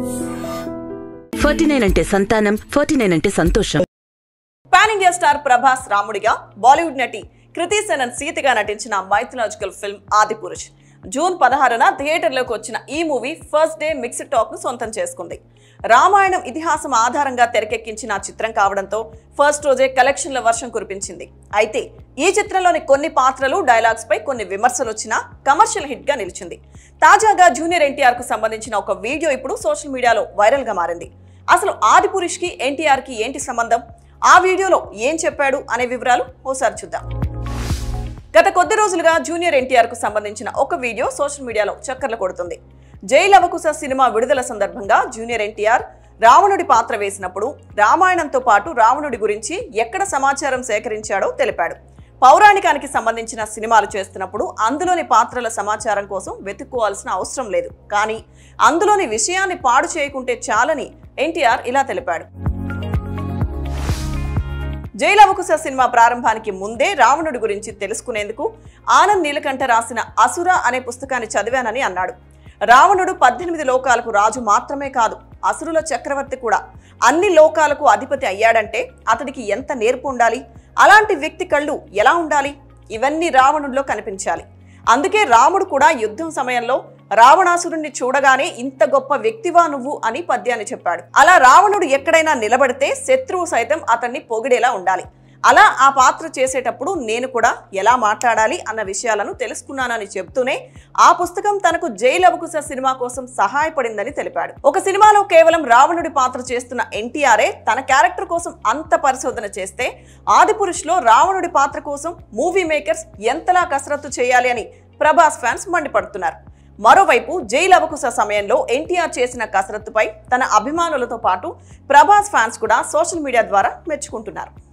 forty nine అంటే సంతానం forty nine అంటే సంతోషం పాన్ ఇండియా స్టార్ ప్రభాస్ రాముడిగా బాలీవుడ్ నటి కృతి సెనన్ సీతగా నటించిన మైథలాజికల్ ఫిల్మ్ ఆదిపురుష్ జూన్ పదహారున థియేటర్లోకి వచ్చిన ఈ movie first day mixed talk ను సొంతం చేసుకుంది రామాయణం ఇతిహాసం ఆధారంగా తెరకెక్కించిన ఆ చిత్రం కావడంతో ఫస్ట్ రోజే కలెక్షన్ల వర్షం కురిపించింది అయితే ఈ చిత్రంలోని కొన్ని పాత్రలు డైలాగ్స్ పై కొన్ని విమర్శలు వచ్చినా కమర్షియల్ హిట్ గా నిలిచింది తాజాగా జూనియర్ ఎన్టీఆర్ కు సంబంధించిన ఒక వీడియో ఇప్పుడు సోషల్ మీడియాలో వైరల్ గా మారింది అసలు ఆదిపురుష్ కి ఎన్టీఆర్ కి ఏంటి సంబంధం ఆ వీడియోలో ఏం చెప్పాడు అనే వివరాలు ఓసారి చూద్దాం గత కొద్ది రోజులుగా జూనియర్ ఎన్టీఆర్ కు సంబంధించిన ఒక వీడియో సోషల్ మీడియాలో చక్కర్లు కొడుతుంది జై లవకుశ సినిమా విడుదల సందర్భంగా జూనియర్ ఎన్టీఆర్ రావణుడి పాత్ర వేసినప్పుడు రామాయణంతో పాటు రావణుడి గురించి ఎక్కడ సమాచారం సేకరించాడో తెలిపాడు పౌరాణికానికి సంబంధించిన సినిమాలు చేస్తున్నప్పుడు అందులోని పాత్రల సమాచారం కోసం వెతుక్కోవాల్సిన అవసరం లేదు కానీ అందులోని విషయాన్ని పాడు చేయకుంటే చాలని ఎన్టీఆర్ ఇలా తెలిపాడు జైలవకుశ సినిమా ప్రారంభానికి ముందే రావణుడి గురించి తెలుసుకునేందుకు ఆనంద్ నీలకంఠ రాసిన అసుర అనే పుస్తకాన్ని చదివానని అన్నాడు రావణుడు పద్దెనిమిది లోకాలకు రాజు మాత్రమే కాదు అసురుల చక్రవర్తి కూడా అన్ని లోకాలకు అధిపతి అయ్యాడంటే అతడికి ఎంత నేర్పు ఉండాలి అలాంటి వ్యక్తి కళ్ళు ఎలా ఉండాలి ఇవన్నీ రావణుడిలో కనిపించాలి అందుకే రాముడు కూడా యుద్ధం సమయంలో రావణాసురుణ్ణి చూడగానే ఇంత గొప్ప వ్యక్తివా నువ్వు అని పద్యాన్ని చెప్పాడు అలా రావణుడు ఎక్కడైనా నిలబడితే శత్రువు సైతం అతన్ని పొగిడేలా ఉండాలి అలా ఆ పాత్ర చేసేటప్పుడు నేను కూడా ఎలా మాట్లాడాలి అన్న విషయాలను తెలుసుకున్నానని చెప్తూనే ఆ పుస్తకం తనకు జైలవకుశ సినిమా కోసం సహాయపడిందని తెలిపాడు ఒక సినిమాలో కేవలం రావణుడి పాత్ర చేస్తున్న ఎన్టీఆర్ఏ తన క్యారెక్టర్ కోసం అంత పరిశోధన చేస్తే ఆదిపురుషులో రావణుడి పాత్ర కోసం మూవీ మేకర్స్ ఎంతలా కసరత్తు చేయాలి అని ప్రభాస్ ఫ్యాన్స్ మండిపడుతున్నారు మరోవైపు జైలు అవకుశ సమయంలో ఎన్టీఆర్ చేసిన కసరత్తుపై తన అభిమానులతో పాటు ప్రభాస్ ఫ్యాన్స్ కూడా సోషల్ మీడియా ద్వారా మెచ్చుకుంటున్నారు